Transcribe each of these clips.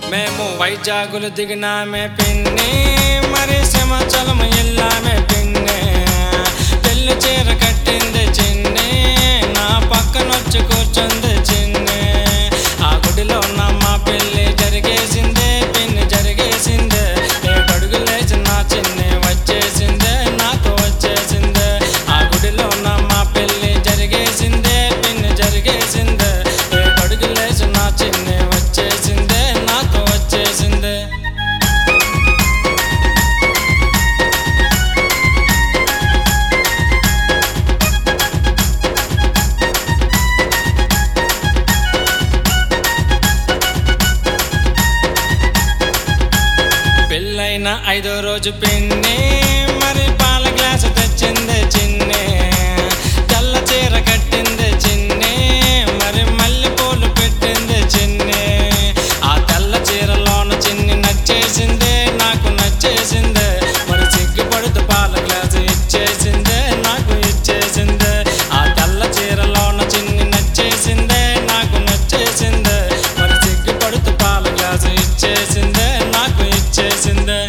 మేము వైజాగులు దిగినామే పిన్ని మరి సింహాచలం వెళ్ళామే పిన్ని పెళ్లి చీర కట్టింది చిన్ని నా పక్కనొచ్చి కూర్చుంది చిన్ని ఆ గుడిలో ఉన్న మా పెళ్లి జరిగేసిందే పిన్ని జరిగేసిందే ఏడడుగు లేచి నా చిన్ని వచ్చేసిందే నాకు వచ్చేసిందే ఆ గుడిలో ఉన్న మా పెళ్లి జరిగేసిందే పిన్ని జరిగేసిందే ఏడడుగు లేచి నా చిన్ని వచ్చేసిందే నాకు వచ్చేసిందే పెళ్ళైన ఐదో రోజు పిన్ని మరి పాల గ్లాసు తెచ్చింది చిన్ని తెల్ల చీర కట్టింది చిన్ని మరి మల్లె పూలు పెట్టింది చిన్ని ఆ తెల్ల చీరలోన చిన్ని నచ్చేసిందే నాకు నచ్చేసిందే మరి సిగ్గుపడుతూ పాల గ్లాసు ఇచ్చేసిందే నాకు ఇచ్చేసిందే ఆ తెల్ల చీరలోన చిన్ని నచ్చేసిందే నాకు నచ్చేసిందే మరి సిగ్గుపడుతూ పాల గ్లాసు ఇచ్చేసిందే నాకు ఇచ్చేసిందే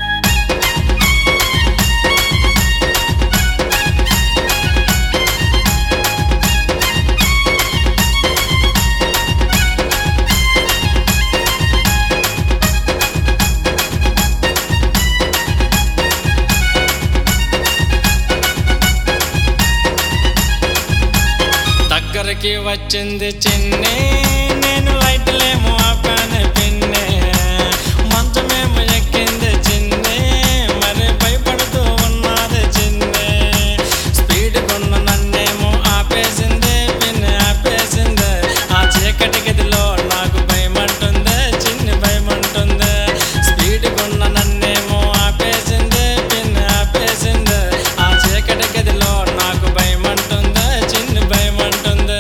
దగ్గరికి వచ్చింది చిన్ని నేను లైట్లేమో ఆపాను పిన్ని మంచమేమో ఎక్కింది చిన్ని మరి భయపడుతూ ఉన్నది చిన్ని స్పీడ్ కొన్న నన్నేమో ఆపేసింది పిన్ని ఆపేసింది ఆ చీకటి గదిలో నాకు భయమంటుంది చిన్ని భయమంటుంది స్పీడ్ కొన్న నన్నేమో ఆపేసింది పిన్ని ఆపేసింది ఆ చీకటి గదిలో నాకు భయమంటుంది చిన్ని భయమంటుంది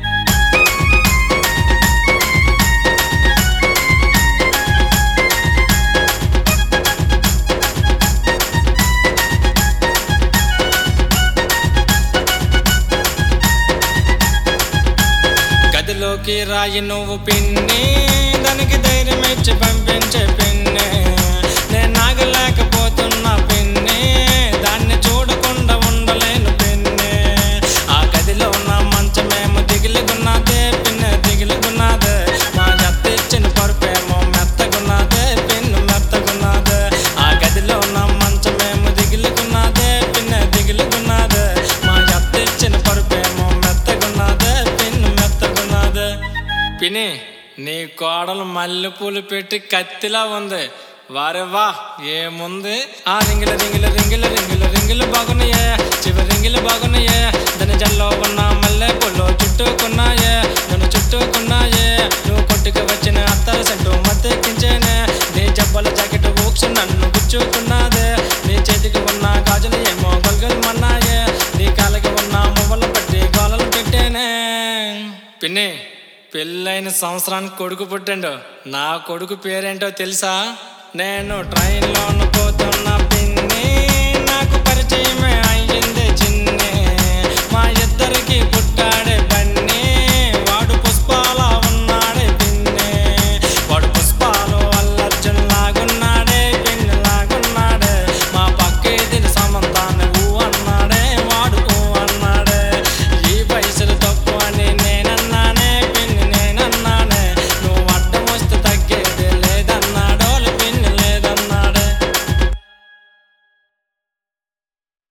గదిలోకి రాయి నువ్వు పిన్ని దానికి ధైర్యం ఇచ్చి పంపించే పిన్ని నేను నాగలేకపోతున్నా పిన్ని దాన్ని చూడకుండా ఉండలేను పిన్ని ఆ గదిలో ఉన్న మంచమేమో దిగిలిగున్నదే పిన్ని దిగిలిగున్నదే మా జత్త ఇచ్చిన పరుపేమో మెత్తగున్నదే పిన్ను మెత్తగున్నదే ఆ గదిలో ఉన్న మంచమేమో దిగిలిగున్నదే పిన్ని దిగిలిగున్నదే మా జత్త ఇచ్చిన పరుపేమో మెత్తగున్నదే పిన్ను మెత్తగున్నదే పిని నీ కోడలు మల్లెపూలు పెట్టి కత్తిలా ఉంది వారే వా ఏముంది ఆ రింగిల రింగిల రింగిల రింగిల రింగిలు బాగున్నాయే చివరి రింగిలు బాగున్నాయే దాని జల్లో ఉన్న మల్లె పూలు చుట్టుకున్నాయే నన్ను చుట్టుకున్నాయే నువ్వు కొట్టుకు వచ్చిన అత్తర సెంటు మత్తెక్కించేనే నీ జబ్బల జాకెట్ ఊక్సు నన్ను గుచ్చుకున్నదే నీ చేతికి ఉన్న గాజులు ఏమో గొల్గొల్మన్నాయే నీ కాళ్ళకి ఉన్న మువ్వలు పెట్టి గోలలు పెట్టేనే పిన్ని పెళ్ళైన సంవత్సరానికి కొడుకు పుట్టిండు నా కొడుకు పేరేంటో తెలుసా నేను ట్రైన్లోన